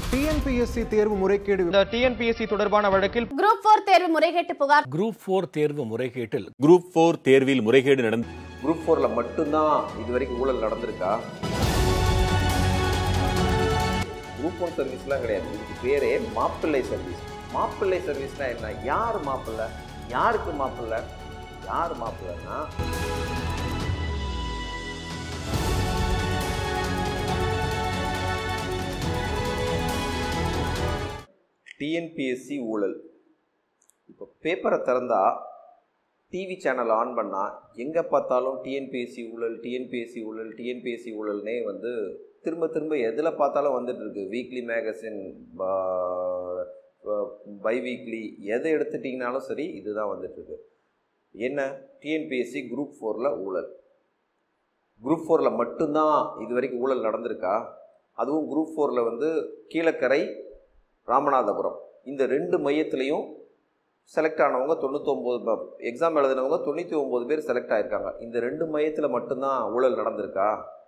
TNPSC தேர்வு முறைகேடு இந்த டிஎன்பிஎஸ்சி தொடர்பான வழக்கில் குரூப் போர் தேர்வு முறைகேட்டு புகார் குரூப் ஃபோர் தேர்வு முறைகேட்டில் குரூப் ஃபோர் தேர்வில் முறைகேடு நடந்து குரூப் ஃபோரில் மட்டும்தான் இது வரைக்கும் ஊழல் நடந்திருக்கா குரூப் ஒன் சர்வீஸ்லாம் கிடையாது இதுக்கு பேரே மாப்பிள்ளை சர்வீஸ் மாப்பிள்ளை சர்வீஸ்னா என்ன யார் மாப்பிள்ளை யாருக்கு மாப்பிள்ளை யார் மாப்பிள்ளைன்னா டிஎன்பிஎஸ்சி ஊழல் இப்போ பேப்பரை திறந்தா டிவி சேனல் ஆன் பண்ணால் எங்கே பார்த்தாலும் டிஎன்பிஎஸ்சி ஊழல் டிஎன்பிஎஸ்சி ஊழல் டிஎன்பிஎஸ்சி ஊழல்னே வந்து திரும்ப திரும்ப எதில் பார்த்தாலும் வந்துட்டு இருக்கு வீக்லி மேகசின் பை வீக்லி எதை எடுத்துட்டிங்கனாலும் சரி இதுதான் வந்துட்டுருக்கு என்ன டிஎன்பிஎஸ்சி குரூப் ஃபோரில் ஊழல் குரூப் ஃபோரில் மட்டும்தான் இது வரைக்கும் ஊழல் நடந்திருக்கா அதுவும் குரூப் ஃபோரில் வந்து கீழக்கரை ராமநாதபுரம் இந்த ரெண்டு மையத்துலேயும் செலக்ட் ஆனவங்க தொண்ணூத்தொம்பது எக்ஸாம் எழுதினவங்க தொண்ணூற்றி ஒம்பது பேர் செலக்ட் ஆகிருக்காங்க இந்த ரெண்டு மையத்தில் மட்டும்தான் ஊழல் நடந்திருக்கா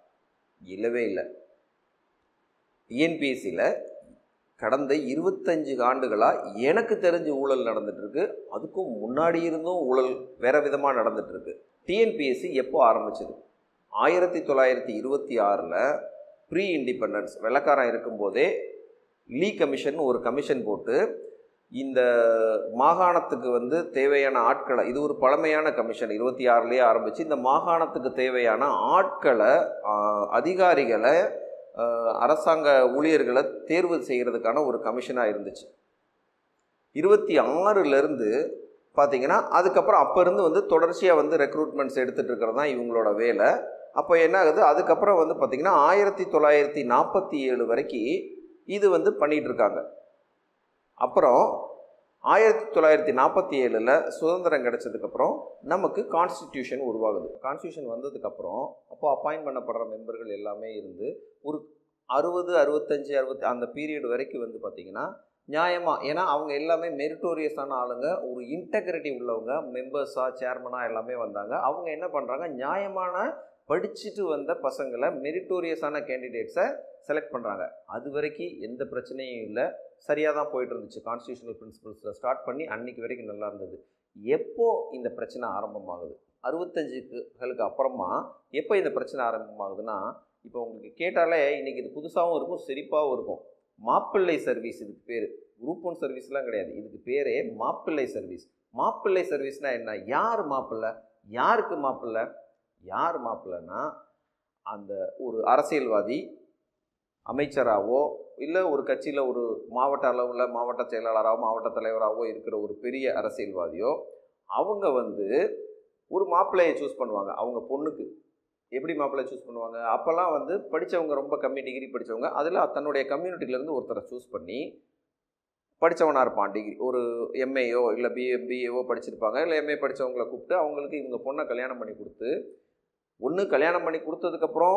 இல்லவே இல்லை டிஎன்பிஎஸ்சியில் கடந்த இருபத்தஞ்சு ஆண்டுகளாக எனக்கு தெரிஞ்ச ஊழல் நடந்துட்டு இருக்கு அதுக்கும் முன்னாடி இருந்தும் ஊழல் வேற விதமாக நடந்துட்டு இருக்கு டிஎன்பிஎஸ்சி எப்போ ஆரம்பிச்சது ஆயிரத்தி தொள்ளாயிரத்தி இருபத்தி ஆறில் ப்ரீ இண்டிபெண்டன்ஸ் வெள்ளக்காரன் இருக்கும்போதே லீ கமிஷன் ஒரு கமிஷன் போட்டு இந்த மாகாணத்துக்கு வந்து தேவையான ஆட்களை இது ஒரு பழமையான கமிஷன் இருபத்தி ஆறுலேயே ஆரம்பித்து இந்த மாகாணத்துக்கு தேவையான ஆட்களை ஆஹ், அதிகாரிகளை ஆஹ், அரசாங்க ஊழியர்களை தேர்வு செய்கிறதுக்கான ஒரு கமிஷனாக இருந்துச்சு இருபத்தி ஆறுலேருந்து பார்த்தீங்கன்னா அதுக்கப்புறம் அப்போ இருந்து வந்து தொடர்ச்சியாக வந்து ரெக்ரூட்மெண்ட்ஸ் எடுத்துகிட்டு இருக்கிறது தான் இவங்களோட வேலை அப்போ என்ன ஆகுது அதுக்கப்புறம் வந்து பார்த்திங்கன்னா ஆயிரத்தி தொள்ளாயிரத்தி நாற்பத்தி ஏழு வரைக்கும் இது வந்து பண்ணிகிட்டு இருக்காங்க அப்புறம் ஆயிரத்தி தொள்ளாயிரத்தி நாற்பத்தி ஏழில் சுதந்திரம் கிடைச்சதுக்கப்புறம் நமக்கு கான்ஸ்டிடியூஷன் உருவாகுது கான்ஸ்டியூஷன் வந்ததுக்கப்புறம் அப்போ அப்பாயின்ட் பண்ணப்படுற மெம்பர்கள் எல்லாமே இருந்து ஒரு அறுபது அறுபத்தஞ்சு அறுபத்தி அந்த பீரியட் வரைக்கும் வந்து பார்த்திங்கன்னா நியாயமாக ஏன்னா அவங்க எல்லாமே மெரிட்டோரியஸான ஆளுங்க ஒரு இன்டெகிரிட்டி உள்ளவங்க மெம்பர்ஸாக சேர்மனாக எல்லாமே வந்தாங்க அவங்க என்ன பண்ணுறாங்க நியாயமான படிச்சுட்டு வந்த பசங்களை மெரிட்டோரியஸான கேண்டிடேட்ஸை செலக்ட் பண்ணுறாங்க அது வரைக்கும் எந்த பிரச்சனையும் இல்லை சரியாக தான் போயிட்டு இருந்துச்சு கான்ஸ்டியூஷனல் பிரின்சிபல்ஸில் ஸ்டார்ட் பண்ணி அன்னைக்கு வரைக்கும் நல்லா இருந்தது எப்போ இந்த பிரச்சனை ஆரம்பமாகுது அறுபத்தஞ்சுகளுக்கு அப்புறமா எப்போ இந்த பிரச்சனை ஆரம்பமாகுதுன்னா இப்போ உங்களுக்கு கேட்டாலே இன்றைக்கி இது புதுசாகவும் இருக்கும் சிரிப்பாகவும் இருக்கும் மாப்பிள்ளை சர்வீஸ் இதுக்கு பேர் குரூப் ஒன் சர்வீஸ்லாம் கிடையாது இதுக்கு பேரே மாப்பிள்ளை சர்வீஸ் மாப்பிள்ளை சர்வீஸ்னால் என்ன யார் மாப்பிள்ளை யாருக்கு மாப்பிள்ளை யார் மாப்பிள்ளைன்னா அந்த ஒரு அரசியல்வாதி அமைச்சராகவோ இல்லை ஒரு கட்சியில் ஒரு மாவட்ட அளவில் மாவட்ட செயலாளராகவோ மாவட்ட தலைவராகவோ இருக்கிற ஒரு பெரிய அரசியல்வாதியோ அவங்க வந்து ஒரு மாப்பிள்ளையை சூஸ் பண்ணுவாங்க அவங்க பொண்ணுக்கு எப்படி மாப்பிள்ளை சூஸ் பண்ணுவாங்க அப்போல்லாம் வந்து படித்தவங்க ரொம்ப கம்மி டிகிரி படித்தவங்க அதில் தன்னுடைய கம்யூனிட்டிலேருந்து ஒருத்தரை சூஸ் பண்ணி படித்தவனாக இருப்பான் டிகிரி ஒரு எம்ஏயோ இல்லை பிஏ பிஏஓ படிச்சிருப்பாங்க இல்லை எம்ஏ படித்தவங்களை கூப்பிட்டு அவங்களுக்கு இவங்க பொண்ணை கல்யாணம் பண்ணி கொடுத்து ஒன்று கல்யாணம் பண்ணி கொடுத்ததுக்கப்புறம்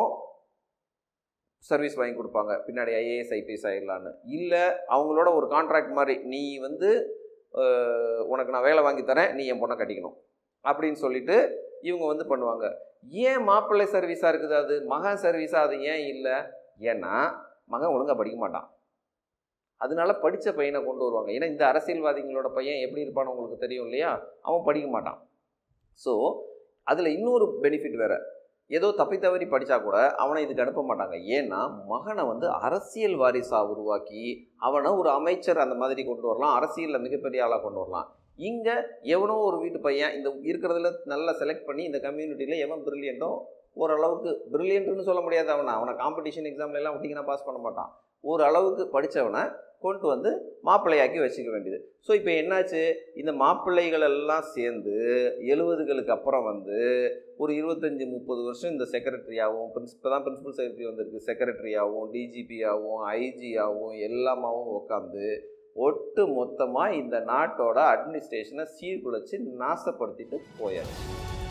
சர்வீஸ் வாங்கி கொடுப்பாங்க பின்னாடி ஐஏஎஸ் ஐபிஎஸ் ஆகிடலான்னு இல்லை அவங்களோட ஒரு கான்ட்ராக்ட் மாதிரி நீ வந்து அஹ், உனக்கு நான் வேலை வாங்கி தரேன் நீ என் பொண்ணை கட்டிக்கணும் அப்படின்னு சொல்லிட்டு இவங்க வந்து பண்ணுவாங்க ஏன் மாப்பிள்ளை சர்வீஸாக இருக்குது அது மகன் சர்வீஸாக அது ஏன் இல்லை ஏன்னா மகன் ஒழுங்காக படிக்க மாட்டான் அதனால படித்த பையனை கொண்டு வருவாங்க ஏன்னா இந்த அரசியல்வாதிகளோட பையன் எப்படி இருப்பான்னு உங்களுக்கு தெரியும் இல்லையா அவன் படிக்க மாட்டான் ஸோ அதில் இன்னொரு பெனிஃபிட் வேறு ஏதோ தப்பி தவறி படித்தா கூட அவனை இதுக்கு அனுப்ப மாட்டாங்க ஏன்னா மகனை வந்து அரசியல் வாரிசாக உருவாக்கி அவனை ஒரு அமைச்சர் அந்த மாதிரி கொண்டு வரலாம் அரசியலில் மிகப்பெரிய ஆளாக கொண்டு வரலாம் இங்கே எவனோ ஒரு வீட்டு பையன் இந்த இருக்கிறதுல நல்லா செலக்ட் பண்ணி இந்த கம்யூனிட்டியில் எவன் பிரில்லியண்ட்டோ ஓரளவுக்கு பிரில்லியன்ட்னு சொல்ல முடியாது அவனை அவனை காம்படிஷன் எக்ஸாம்ல எல்லாம் விட்டிங்கன்னா பாஸ் பண்ண மாட்டான் ஓரளவுக்கு படித்தவனை கொண்டு வந்து மாப்பிள்ளையாக்கி வச்சுக்க வேண்டியது ஸோ இப்போ என்னாச்சு இந்த மாப்பிள்ளைகள் எல்லாம் சேர்ந்து எழுபதுகளுக்கு அப்புறம் வந்து ஒரு இருபத்தஞ்சி முப்பது வருஷம் இந்த செக்ரட்டரியாகவும் பிரின்சிபல் தான் பிரின்சிபல் செக்ரட்டரி வந்திருக்கு செக்ரட்டரியாகவும் டிஜிபியாகவும் ஐஜியாகவும் எல்லாமாவும் உட்காந்து ஒட்டு மொத்தமாக இந்த நாட்டோட அட்மினிஸ்ட்ரேஷனை சீர்குலைச்சு நாசப்படுத்திட்டு போயாச்சு